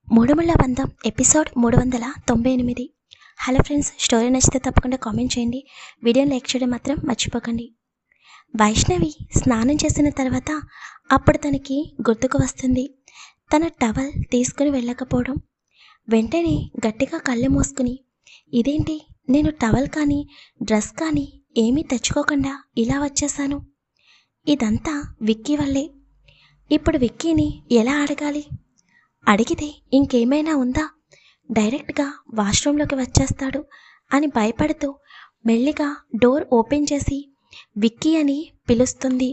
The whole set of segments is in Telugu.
మూడుముళ్ళ బంధం ఎపిసోడ్ మూడు వందల తొంభై ఎనిమిది హలో ఫ్రెండ్స్ స్టోరీ నచ్చితే తప్పకుండా కామెంట్ చేయండి వీడియోని లైక్ చేయడం మాత్రం మర్చిపోకండి వైష్ణవి స్నానం చేసిన తర్వాత అప్పుడు తనకి గుర్తుకు వస్తుంది తన టవల్ తీసుకుని వెళ్ళకపోవడం వెంటనే గట్టిగా కళ్ళు మూసుకుని ఇదేంటి నేను టవల్ కానీ డ్రెస్ కానీ ఏమీ తెచ్చుకోకుండా ఇలా వచ్చేసాను ఇదంతా విక్కీ వల్లే ఇప్పుడు విక్కీని ఎలా అడగాలి అడిగితే ఇంకేమైనా ఉందా డైరెక్ట్గా వాష్రూంలోకి వచ్చేస్తాడు అని భయపడుతూ మెల్లిగా డోర్ ఓపెన్ చేసి విక్కీ అని పిలుస్తుంది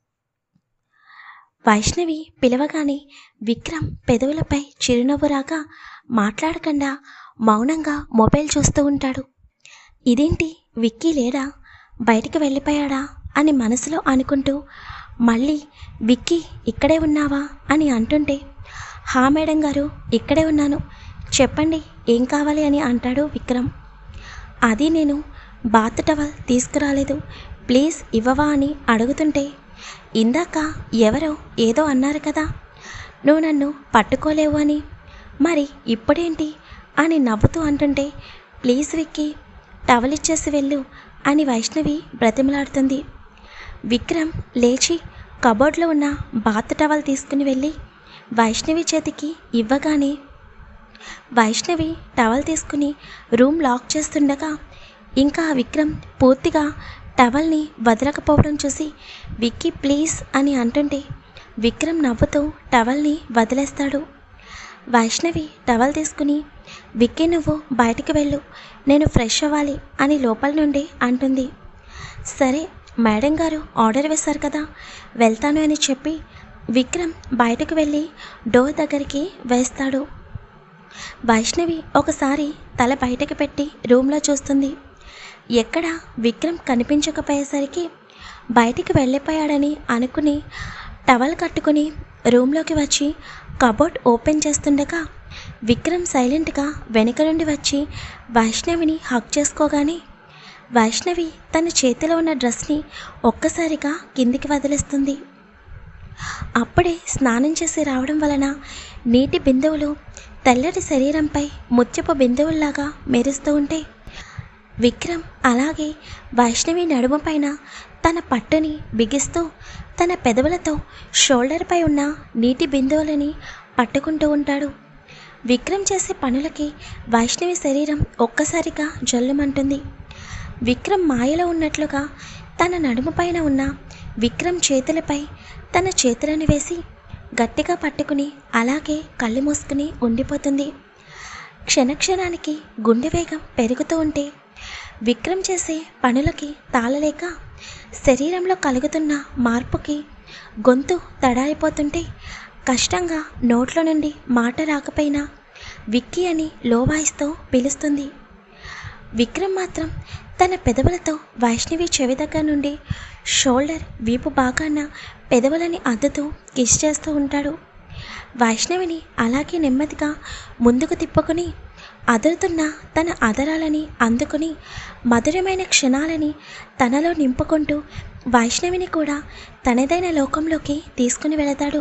వైష్ణవి పిలవగానే విక్రమ్ పెదవులపై చిరునవ్వు రాగా మాట్లాడకుండా మౌనంగా మొబైల్ చూస్తూ ఉంటాడు ఇదేంటి విక్కీ లేడా బయటికి వెళ్ళిపోయాడా అని మనసులో అనుకుంటూ మళ్ళీ విక్కీ ఇక్కడే ఉన్నావా అని అంటుంటే హా మేడం గారు ఇక్కడే ఉన్నాను చెప్పండి ఏం కావాలి అని అంటాడు విక్రమ్ అది నేను బాత్ టవల్ తీసుకురాలేదు ప్లీజ్ ఇవ్వవా అని అడుగుతుంటే ఇందాక ఎవరో ఏదో అన్నారు కదా నువ్వు నన్ను పట్టుకోలేవు అని మరి ఇప్పుడేంటి అని నవ్వుతూ అంటుంటే ప్లీజ్ విక్కీ టవల్ ఇచ్చేసి వెళ్ళు అని వైష్ణవి బ్రతిమలాడుతుంది విక్రమ్ లేచి కబోర్డ్లో ఉన్న బాత్ టవల్ తీసుకుని వెళ్ళి వైష్ణవి చేతికి ఇవ్వగానే వైష్ణవి టవల్ తీసుకుని రూమ్ లాక్ చేస్తుండగా ఇంకా విక్రమ్ పూర్తిగా టవల్ని వదలకపోవడం చూసి విక్కీ ప్లీజ్ అని అంటుంటే విక్రమ్ నవ్వుతూ టవల్ని వదిలేస్తాడు వైష్ణవి టవల్ తీసుకుని విక్కీ నువ్వు బయటికి వెళ్ళు నేను ఫ్రెష్ అవ్వాలి అని లోపల నుండి అంటుంది సరే మేడం గారు ఆర్డర్ వేశారు కదా వెళ్తాను అని చెప్పి విక్రమ్ బయటకు వెళ్ళి డోర్ దగ్గరికి వేస్తాడు వైష్ణవి ఒకసారి తల బయటకు పెట్టి రూమ్లో చూస్తుంది ఎక్కడ విక్రమ్ కనిపించకపోయేసరికి బయటికి వెళ్ళిపోయాడని అనుకుని టవల్ కట్టుకుని రూమ్లోకి వచ్చి కబోర్డ్ ఓపెన్ చేస్తుండగా విక్రమ్ సైలెంట్గా వెనుక నుండి వచ్చి వైష్ణవిని హక్ చేసుకోగానే వైష్ణవి తన చేతిలో ఉన్న డ్రెస్ని ఒక్కసారిగా కిందికి వదిలేస్తుంది అప్పుడే స్నానం చేసి రావడం వలన నీటి బిందువులు తెల్లటి శరీరంపై ముత్యపు బిందువుల్లాగా మెరుస్తూ ఉంటే విక్రమ్ అలాగే వైష్ణవి నడుమ పైన తన పట్టుని బిగిస్తూ తన పెదవులతో షోల్డర్పై ఉన్న నీటి బిందువులని పట్టుకుంటూ ఉంటాడు విక్రమ్ చేసే పనులకి వైష్ణవి శరీరం ఒక్కసారిగా జల్లుమంటుంది విక్రమ్ మాయలో ఉన్నట్లుగా తన నడుము పైన ఉన్న విక్రమ్ చేతులపై తన చేతులను వేసి గట్టిగా పట్టుకుని అలాగే కళ్ళు మూసుకుని ఉండిపోతుంది క్షణక్షణానికి గుండె వేగం పెరుగుతూ ఉంటే విక్రమ్ చేసే పనులకి తాళలేక శరీరంలో కలుగుతున్న మార్పుకి గొంతు తడారిపోతుంటే కష్టంగా నోట్లో నుండి మాట రాకపోయినా విక్కీ అని లోవాయిస్తూ పిలుస్తుంది విక్రమ్ మాత్రం తన పెదవులతో వైష్ణవి చెవి దగ్గర నుండి షోల్డర్ వీపు భాగాన పెదవులని అద్దుతూ కిస్ చేస్తూ ఉంటాడు వైష్ణవిని అలాగే నెమ్మదిగా ముందుకు తిప్పుకొని అదురుతున్న తన అదరాలని అందుకుని మధురమైన క్షణాలని తనలో నింపుకుంటూ వైష్ణవిని కూడా తనదైన లోకంలోకి తీసుకుని వెళతాడు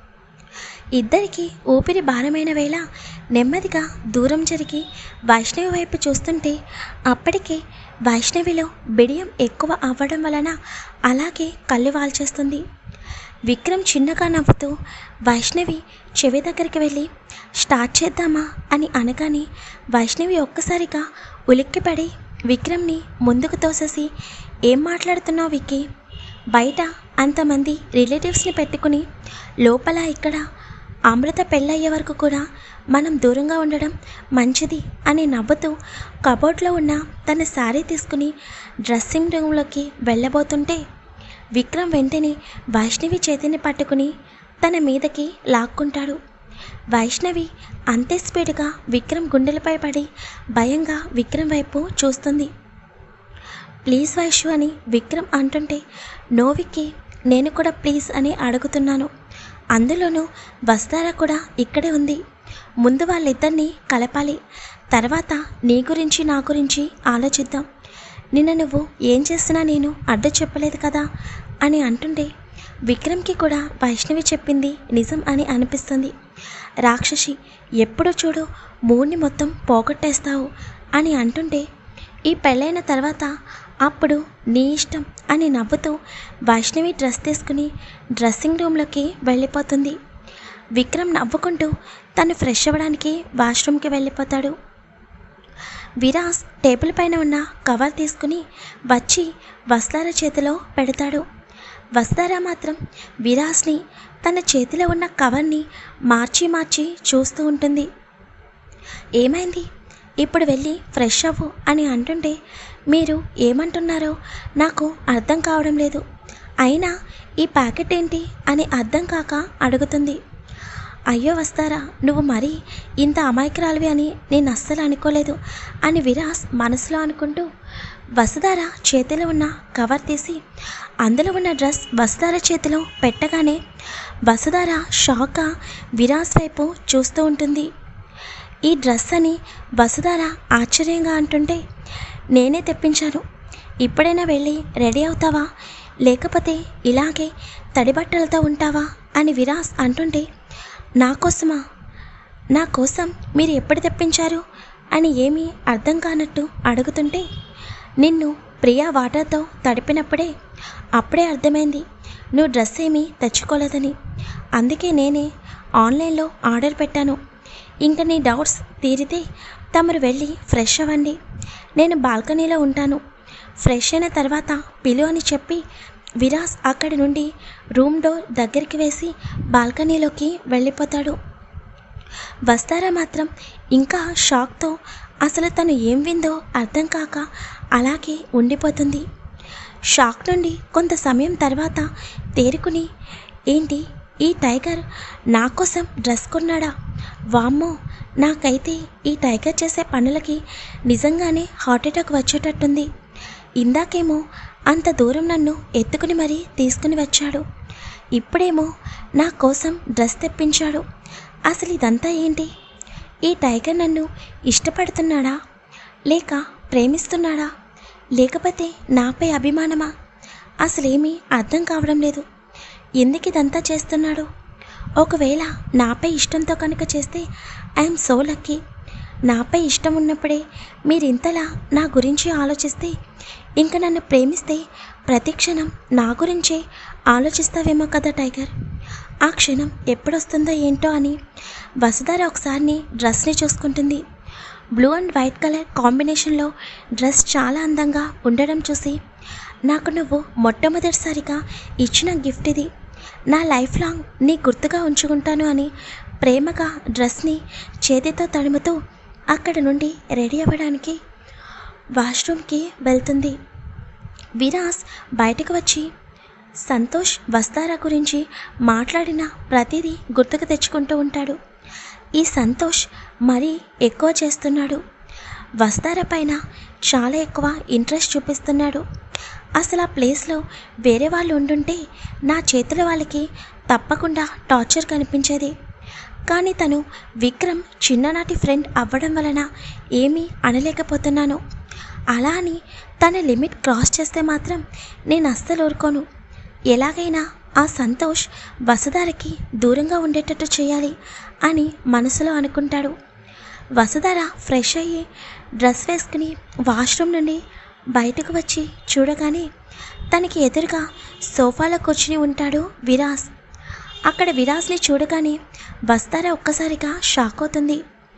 ఇద్దరికి ఊపిరి భారమైన వేళ నెమ్మదిగా దూరం జరిగి వైష్ణవి వైపు చూస్తుంటే అప్పటికే వైష్ణవిలో బిడియం ఎక్కువ అవ్వడం వలన అలాగే కళ్ళు వాల్చేస్తుంది విక్రమ్ చిన్నగా నవ్వుతూ వైష్ణవి చెవి దగ్గరికి వెళ్ళి స్టార్ట్ చేద్దామా అని అనగానే వైష్ణవి ఒక్కసారిగా ఉలిక్కిపడి విక్రమ్ని ముందుకు తోసేసి ఏం మాట్లాడుతున్నావు విక్కీ బయట అంతమంది రిలేటివ్స్ని పెట్టుకుని లోపల ఇక్కడ అమృత పెళ్ళయ్యే వరకు కూడా మనం దూరంగా ఉండడం మంచిది అని నవ్వుతూ కబోర్డ్లో ఉన్న తన శారీ తీసుకుని డ్రెస్సింగ్ రూమ్లోకి వెళ్ళబోతుంటే విక్రమ్ వెంటనే వైష్ణవి చేతిని పట్టుకుని తన మీదకి లాక్కుంటాడు వైష్ణవి అంతే స్పీడ్గా విక్రమ్ గుండెలపై పడి భయంగా విక్రమ్ వైపు చూస్తుంది ప్లీజ్ వైషు అని విక్రమ్ అంటుంటే నో విక్కీ నేను కూడా ప్లీజ్ అని అడుగుతున్నాను అందులోనూ వస్తారా కూడా ఇక్కడే ఉంది ముందు వాళ్ళిద్దరినీ కలపాలి తర్వాత నీ గురించి నా గురించి ఆలోచిద్దాం నిన్న నువ్వు ఏం చేసినా నేను అడ్డు చెప్పలేదు కదా అని అంటుంటే విక్రమ్కి కూడా వైష్ణవి చెప్పింది నిజం అని అనిపిస్తుంది రాక్షసి ఎప్పుడు చూడు మూడ్ని మొత్తం పోగొట్టేస్తావు అని అంటుంటే ఈ పెళ్ళైన తర్వాత అప్పుడు నీ ఇష్టం అని నవ్వుతూ వైష్ణవి డ్రెస్ తీసుకుని డ్రెస్సింగ్ రూమ్లోకి వెళ్ళిపోతుంది విక్రమ్ నవ్వుకుంటూ తను ఫ్రెష్ అవ్వడానికి వాష్రూమ్కి వెళ్ళిపోతాడు విరాస్ టేబుల్ పైన ఉన్న కవర్ తీసుకుని వచ్చి వస్తార చేతిలో పెడతాడు వస్తారా మాత్రం విరాస్ని తన చేతిలో ఉన్న కవర్ని మార్చి మార్చి చూస్తూ ఉంటుంది ఏమైంది ఇప్పుడు వెళ్ళి ఫ్రెష్ అవ్వు అని అంటుంటే మీరు ఏమంటున్నారో నాకు అర్థం కావడం లేదు అయినా ఈ ప్యాకెట్ ఏంటి అని అర్థం కాక అడుగుతుంది అయ్యో వస్తారా నువ్వు మరీ ఇంత అమాయకురాలివి అని నేను అస్సలు అనుకోలేదు అని విరాస్ మనసులో అనుకుంటూ వసుధార చేతిలో ఉన్న కవర్ తీసి అందులో ఉన్న డ్రెస్ వసుధార చేతిలో పెట్టగానే వసుధార షాక్గా విరాస్ వైపు చూస్తూ ఉంటుంది ఈ డ్రెస్ అని వసుధార ఆశ్చర్యంగా అంటుంటే నేనే తెప్పించాను ఇప్పుడైనా వెళ్ళి రెడీ అవుతావా లేకపోతే ఇలాగే తడి బట్టలతో ఉంటావా అని విరాస్ అంటుంటే నా కోసమా నా కోసం మీరు ఎప్పుడు తెప్పించారు అని ఏమీ అర్థం కానట్టు అడుగుతుంటే నిన్ను ప్రియా వాటర్తో తడిపినప్పుడే అప్పుడే అర్థమైంది నువ్వు డ్రెస్ ఏమీ తెచ్చుకోలేదని అందుకే నేనే ఆన్లైన్లో ఆర్డర్ పెట్టాను ఇంకా నీ డౌట్స్ తీరితే తమరు వెళ్ళి ఫ్రెష్ అవ్వండి నేను బాల్కనీలో ఉంటాను ఫ్రెష్ అయిన తర్వాత పిలు అని చెప్పి విరాస్ అక్కడి నుండి రూమ్ డోర్ దగ్గరికి వేసి బాల్కనీలోకి వెళ్ళిపోతాడు వస్తారా మాత్రం ఇంకా షాక్తో అసలు తను ఏం విందో అర్థం కాక అలాగే ఉండిపోతుంది షాక్ నుండి కొంత సమయం తర్వాత తేరుకుని ఏంటి ఈ టైగర్ నా కోసం డ్రెస్ కొన్నాడా వామ్మో నాకైతే ఈ టైగర్ చేసే పనులకి నిజంగానే హార్ట్ అటాక్ వచ్చేటట్టుంది ఇందాకేమో అంత దూరం నన్ను ఎత్తుకుని మరీ తీసుకుని వచ్చాడు ఇప్పుడేమో నా కోసం డ్రెస్ తెప్పించాడు అసలు ఇదంతా ఏంటి ఈ టైగర్ నన్ను ఇష్టపడుతున్నాడా లేక ప్రేమిస్తున్నాడా లేకపోతే నాపై అభిమానమా అసలేమీ అర్థం కావడం లేదు ఎందుకు ఇదంతా చేస్తున్నాడు ఒకవేళ నాపై ఇష్టంతో కనుక చేస్తే ఐఎమ్ సో లక్కీ నాపై ఇష్టం ఉన్నప్పుడే మీరు ఇంతలా నా గురించి ఆలోచిస్తే ఇంక నన్ను ప్రేమిస్తే ప్రతి క్షణం నా గురించే ఆలోచిస్తావేమో కదా టైగర్ ఆ క్షణం ఎప్పుడొస్తుందో ఏంటో అని వసుధార ఒకసారిని డ్రెస్ని చూసుకుంటుంది బ్లూ అండ్ వైట్ కలర్ కాంబినేషన్లో డ్రెస్ చాలా అందంగా ఉండడం చూసి నాకు నువ్వు మొట్టమొదటిసారిగా ఇచ్చిన గిఫ్ట్ ఇది నా లైఫ్ లాంగ్ నీ గుర్తుగా ఉంచుకుంటాను అని ప్రేమగా డ్రెస్ని చేతితో తడుముతూ అక్కడ నుండి రెడీ అవ్వడానికి వాష్రూమ్కి వెళ్తుంది విరాస్ బయటకు వచ్చి సంతోష్ వస్తారా గురించి మాట్లాడిన ప్రతిదీ గుర్తుకు తెచ్చుకుంటూ ఉంటాడు ఈ సంతోష్ మరీ ఎక్కువ చేస్తున్నాడు వస్తారా పైన చాలా ఎక్కువ ఇంట్రెస్ట్ చూపిస్తున్నాడు అసలు ఆ ప్లేస్లో వేరే వాళ్ళు ఉండుంటే నా చేతుల వాళ్ళకి తప్పకుండా టార్చర్ కనిపించేది కానీ తను విక్రమ్ చిన్ననాటి ఫ్రెండ్ అవ్వడం వలన ఏమీ అనలేకపోతున్నాను అలా అని తన లిమిట్ క్రాస్ చేస్తే మాత్రం నేను అస్సలు ఊరుకోను ఎలాగైనా ఆ సంతోష్ వసుధారకి దూరంగా ఉండేటట్టు చేయాలి అని మనసులో అనుకుంటాడు వసుధార ఫ్రెష్ అయ్యి డ్రెస్ వేసుకుని వాష్రూమ్ నుండి బయటకు వచ్చి చూడగానే తనకి ఎదురుగా సోఫాలో కూర్చుని ఉంటాడు విరాస్ అక్కడ విరాస్ని చూడగానే వస్తారా ఒక్కసారిగా షాక్ అవుతుంది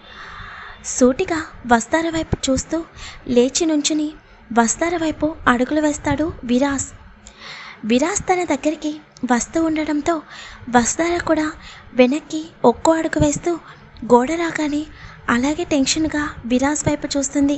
సూటిగా వస్తార వైపు చూస్తూ లేచి నుంచుని వస్తార వైపు అడుగులు వేస్తాడు విరాస్ విరాస్ తన దగ్గరికి వస్తూ ఉండడంతో వస్తార కూడా వెనక్కి ఒక్కో అడుగు వేస్తూ గోడ రాగానే అలాగే టెన్షన్గా విరాస్ వైపు చూస్తుంది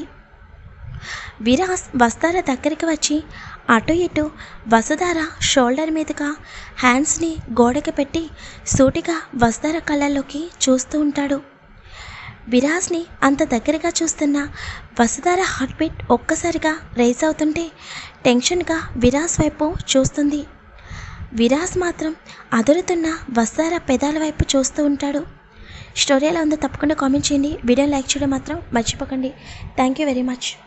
విరాస్ వస్తార దగ్గరికి వచ్చి అటు ఇటు వసుధార షోల్డర్ మీదుగా హ్యాండ్స్ని గోడకి పెట్టి సూటిగా వసుధార కళ్ళల్లోకి చూస్తూ ఉంటాడు విరాజ్ని అంత దగ్గరగా చూస్తున్న వసుధార హార్ట్ బీట్ ఒక్కసారిగా రైజ్ అవుతుంటే టెన్షన్గా విరాజ్ వైపు చూస్తుంది విరాజ్ మాత్రం అదురుతున్న వసుధార పెదాల వైపు చూస్తూ ఉంటాడు స్టోరీ ఎలా ఉందో తప్పకుండా కామెంట్ చేయండి వీడియో లైక్ చేయడం మాత్రం మర్చిపోకండి థ్యాంక్ యూ వెరీ మచ్